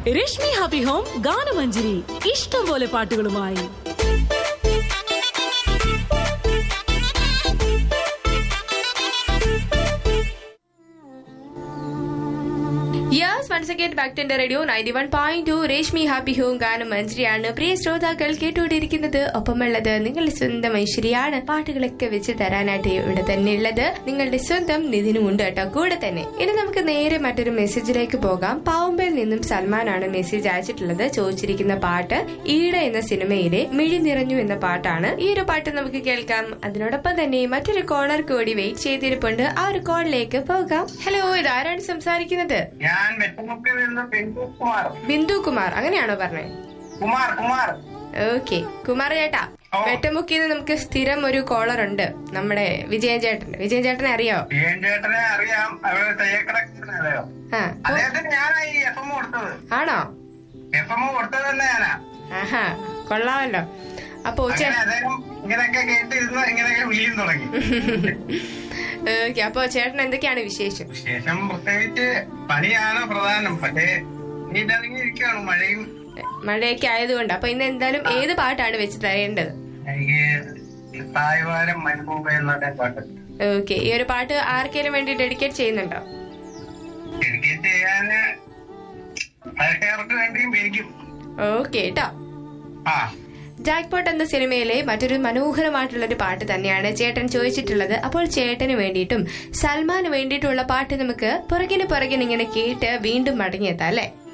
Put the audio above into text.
Rashmi happy home ഗാനമഞ്ജരി ഇഷ്ടം പോലെ പാട്ടുകളുമായി yes once again back to radio ninety one point two Reshmi happy home ഗാനം മഞ്ജരിയാണ് പ്രിയ ശ്രോതാക്കൾ കേട്ടുകൊണ്ടിരിക്കുന്നത് ഒപ്പമുള്ളത് നിങ്ങളുടെ സ്വന്തം ഐശ്വര്യാണ് പാട്ടുകളൊക്കെ വെച്ച് തരാനായിട്ട് ഇവിടെ തന്നെ ഉള്ളത് നിങ്ങളുടെ സ്വന്തം നിധിനും ഉണ്ട് കേട്ടോ കൂടെ തന്നെ ഇനി നമുക്ക് നേരെ മറ്റൊരു മെസ്സേജിലേക്ക് പോകാം പാവുമ്പയിൽ നിന്നും സൽമാനാണ് മെസ്സേജ് അയച്ചിട്ടുള്ളത് ചോദിച്ചിരിക്കുന്ന പാട്ട് ഈട എന്ന സിനിമയിലെ മിഴി നിറഞ്ഞു എന്ന പാട്ടാണ് ഈ ഒരു പാട്ട് നമുക്ക് കേൾക്കാം അതിനോടൊപ്പം തന്നെ മറ്റൊരു കോളർ കൂടി വെയിറ്റ് ചെയ്തിരിപ്പുണ്ട് ആ ഒരു കോളിലേക്ക് പോകാം ഹലോ ഇതാരാണ് സംസാരിക്കുന്നത് ഞാൻ വെട്ടുമുക്കിൽ നിന്ന് ബിന്ദു കുമാർ ബിന്ദു കുമാർ അങ്ങനെയാണോ പറഞ്ഞത് കുമാർ കുമാർ ഓക്കെ കുമാർ ചേട്ടാ ഓ. വെട്ടമുക്കിന്ന് നമുക്ക് സ്ഥിരം ഒരു കോളർ ഉണ്ട് നമ്മുടെ വിജയൻ ചേട്ടൻ വിജയൻ ചേട്ടനെ അറിയോ വിജയൻ ചേട്ടനെ അറിയാം അവര് തയ്യക്കടക്കാരനല്ലോ ആ അദ്ദേഹത്തിന് ഞാനാ ഈ എഫ് എം കൊടുത്തത് ആണോ എഫ് എം കൊടുത്തത് തന്നെ ഞാനാ ആഹാ കൊള്ളാമല്ലോ അപ്പൊ ചേ അങ്ങനെ അദ്ദേഹം ഇങ്ങനെയൊക്കെ കേട്ടിരുന്ന് ഇങ്ങനെയൊക്കെ വിളിയും തുടങ്ങി ഓക്കെ അപ്പൊ ചേട്ടൻ എന്തൊക്കെയാണ് വിശേഷം ശേഷം പ്രത്യേകിച്ച് പണിയാണ് പ്രധാനം പക്ഷേ നീട്ടിറങ്ങിയിരിക്കുകയാണ് മഴയും മഴയൊക്കെ ആയതുകൊണ്ട് അപ്പൊ ഇന്ന് എന്തായാലും ഏത് പാട്ടാണ് വെച്ച് തരേണ്ടത് എനിക്ക് തായ്വാരം മൻപൂബ എന്നൊക്കെ പാട്ട് ഓക്കെ ഈ ഒരു പാട്ട് ആർക്കെങ്കിലും വേണ്ടി ഡെഡിക്കേറ്റ് ചെയ്യുന്നുണ്ടോ ഡെഡിക്കേറ്റ് ചെയ്യാന് പ്രേക്ഷകർക്ക് വേണ്ടിയും എനിക്കും ഓക്കെ കേട്ടോ ആ ജാക്ക്പോട്ട് എന്ന സിനിമയിലെ മറ്റൊരു മനോഹരമായിട്ടുള്ള ഒരു പാട്ട് തന്നെയാണ് ചേട്ടൻ ചോദിച്ചിട്ടുള്ളത് അപ്പോൾ ചേട്ടന് വേണ്ടിയിട്ടും സൽമാന് വേണ്ടിയിട്ടുള്ള പാട്ട് നമുക്ക് പുറകിന് പുറകിന് ഇങ്ങനെ കേട്ട് വീണ്ടും മടങ്ങിയെത്താം അല്ലേ